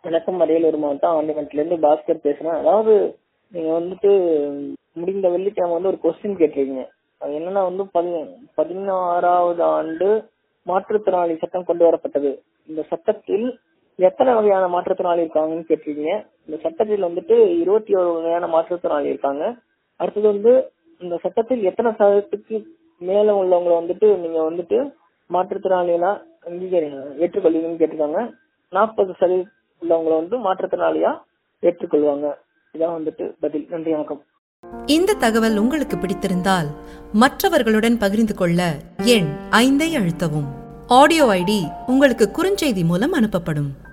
வணக்கம் அரியலூர் மாவட்டம் ஆண்டிமட்டில இருந்து பாஸ்கர் பேசுறேன் அதாவது நீங்க வந்துட்டு முடிந்த வெள்ளிக்கிழமை வந்து ஒரு கொஸ்டின் கேட்டிருக்கீங்க அது என்னன்னா வந்து பதி பதினாறாவது ஆண்டு மாற்றுத்திறனாளி சட்டம் கொண்டு வரப்பட்டது இந்த சட்டத்தில் எத்தனை வகையான மாற்றுத்திறனாளி இருக்காங்கன்னு கேட்டிருக்கீங்க இந்த சட்டத்தில் வந்துட்டு இருபத்தி ஒரு வகையான மாற்றுத்திறனாளி இருக்காங்க அடுத்தது வந்து இந்த சட்டத்தில் எத்தனை சதவீதத்துக்கு மேல உள்ளவங்களை வந்துட்டு நீங்க வந்துட்டு மாற்றுத்திறனாளிகளா அங்கீகரிங்க ஏற்றுக்கொள்வீங்கன்னு கேட்டிருக்காங்க நாற்பது சதவீதம் உள்ளவங்களை வந்து மாற்றுத்திறனாளியா ஏற்றுக்கொள்வாங்க இதான் வந்துட்டு பதில் நன்றி வணக்கம் இந்த தகவல் உங்களுக்கு பிடித்திருந்தால் மற்றவர்களுடன் பகிர்ந்து கொள்ள எண் ஐந்தை அழுத்தவும் ஆடியோ ஐடி உங்களுக்கு குறுஞ்செய்தி மூலம் அனுப்பப்படும்